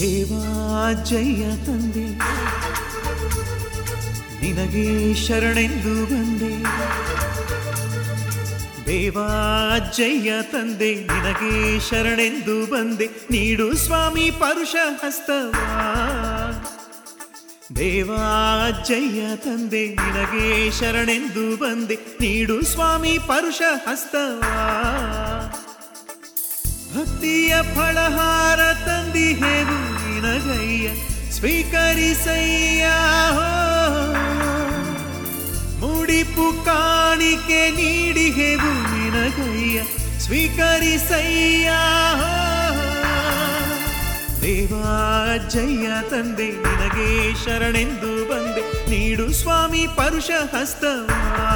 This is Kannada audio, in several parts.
ದೇವಾ ಜಯ ತಂದೆ ನಿನಗೆ ಶರಣೆಂದು ಬಂದೆ ದೇವಾ ಜಯ ತಂದೆ ನಿನಗೆ ಶರಣೆಂದು ಬಂದೆ ನೀಡು ಸ್ವಾಮಿ ಪರುಷ ಹಸ್ತವಾ ದೇವಾ ಜಯ ತಂದೆ ನಿನಗೆ ಶರಣೆಂದು ಬಂದೆ ನೀಡು ಸ್ವಾಮಿ ಪರುಷ ಹಸ್ತವಾ ಭಕ್ತಿಯ ಫಳಹಾರ ತಂದಿಹೇವು ನಿನಗಯ್ಯ ಸ್ವೀಕರಿಸಯ್ಯ ಹೋ. ಮುಡಿಪು ಕಾಣಿಕೆ ನೀಡಿಹೇವು ನಿನಗಯ್ಯ ಸ್ವೀಕರಿಸಯ್ಯ ಹೋ. ದೇವಾ ಜಯ ತಂದೆ ನಿನಗೆ ಶರಣೆಂದು ಬಂದೆ ನೀಡು ಸ್ವಾಮಿ ಪರುಷ ಹಸ್ತವಾ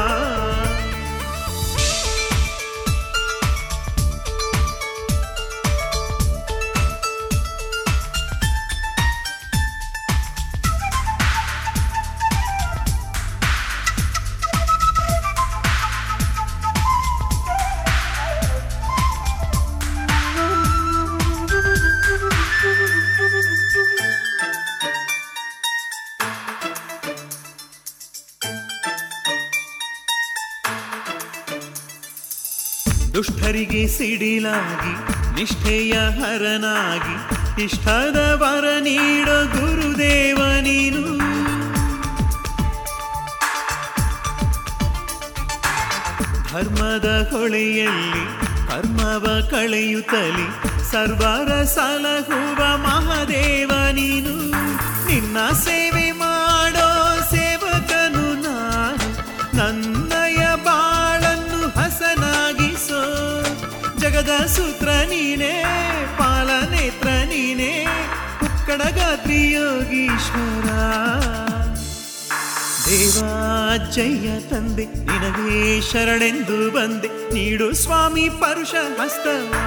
ದುಷ್ಟರಿಗೆ ಸಿಡಿಲಾಗಿ ನಿಷ್ಠೆಯ ಹರನಾಗಿ ಇಷ್ಟದ ವರ ನೀಡೋ ಗುರುದೇವ ನೀನು ಧರ್ಮದ ಹೊಳೆಯಲ್ಲಿ ಕರ್ಮವ ಕಳೆಯುತ್ತಲಿ ಸರ್ವರ ಸಲಹುವ ಮಹಾದೇವ ನೀನು ನಿನ್ನ ಸೇವೆ ಮಾಡೋ ಸೇವಕನು ನಾನು ನನ್ನಯ ಬಾಳನ್ನು ಹಸನಾಗಿಸೋ ಜಗದ ಸೂತ್ರ ನೀನೇ ಪಾಲನೇತ್ರ ನೀನೇ ಉಕ್ಕಡಗಾತ್ರಿ ಯೋಗೀಶ್ವರ ದೇವಾ ಜಯ ತಂದೆ ನಿನಗೆ ಶರಣೆಂದು ಬಂದೆ ನೀಡು ಸ್ವಾಮಿ ಪರುಷ ಹಸ್ತವಾ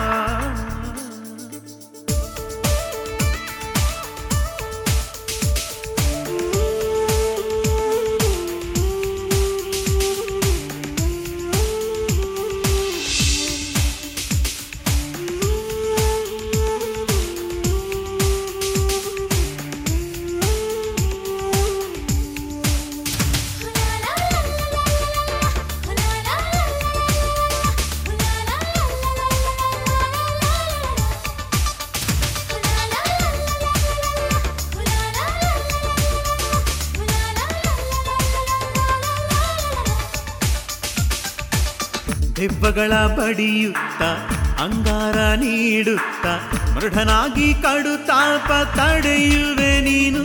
ದೆವ್ವಗಳ ಬಡಿಯುತ್ತ ಅಂಗಾರ ನೀಡುತ್ತ ಮೃಢನಾಗಿ ಕಡು ತಾಪ ತಡೆಯುವೆ ನೀನು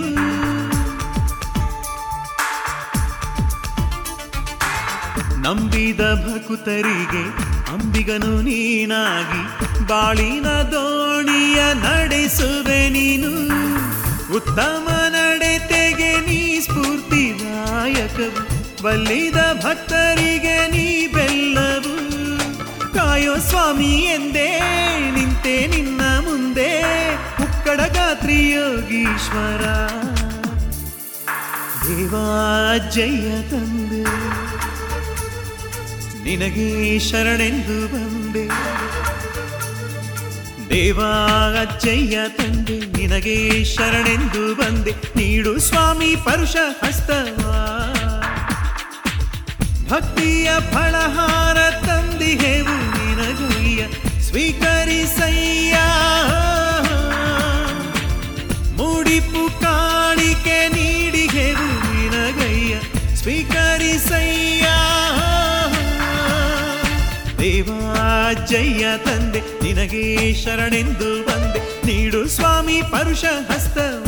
ನಂಬಿದ ಭಕುತರಿಗೆ ಅಂಬಿಗನು ನೀನಾಗಿ ಬಾಳಿನ ದೋಣಿಯ ನಡೆಸುವೆ ನೀನು ಉತ್ತಮ ನಡೆತೆಗೆ ನೀ ಸ್ಫೂರ್ತಿದಾಯಕವು ಬಲ್ಲಿದ ಭಕ್ತರಿಗೆ ನೀ ಬೆಲ್ಲವು ಕಾಯೋ ಸ್ವಾಮಿ ಎಂದೇ ನಿಂತೆ ನಿನ್ನ ಮುಂದೆ ಉಕ್ಕಡ ಗಾತ್ರಿ ಯೋಗೀಶ್ವರ ದೇವಾ ಜಯ ತಂದೆ ನಿನಗೆ ಶರಣೆಂದು ಬಂದೆ ದೇವಾ ಜಯ ತಂದೆ ನಿನಗೆ ಶರಣೆಂದು ಬಂದೆ ನೀಡು ಸ್ವಾಮಿ ಪರುಷ ಹಸ್ತವಾ ಭಕ್ತಿಯ ಫಳಹಾರ ತಂದಿಹೇವು ನಿನಗಯ್ಯ ಸ್ವೀಕರಿಸಯ್ಯ ಮುಡಿಪು ಕಾಣಿಕೆ ನೀಡಿಹೇವು ನಿನಗಯ್ಯ ಸ್ವೀಕರಿಸಯ್ಯ ದೇವಾ ಜಯ ತಂದೆ ನಿನಗೆ ಶರಣೆಂದು ಬಂದೆ ನೀಡು ಸ್ವಾಮಿ ಪರುಷ ಹಸ್ತವ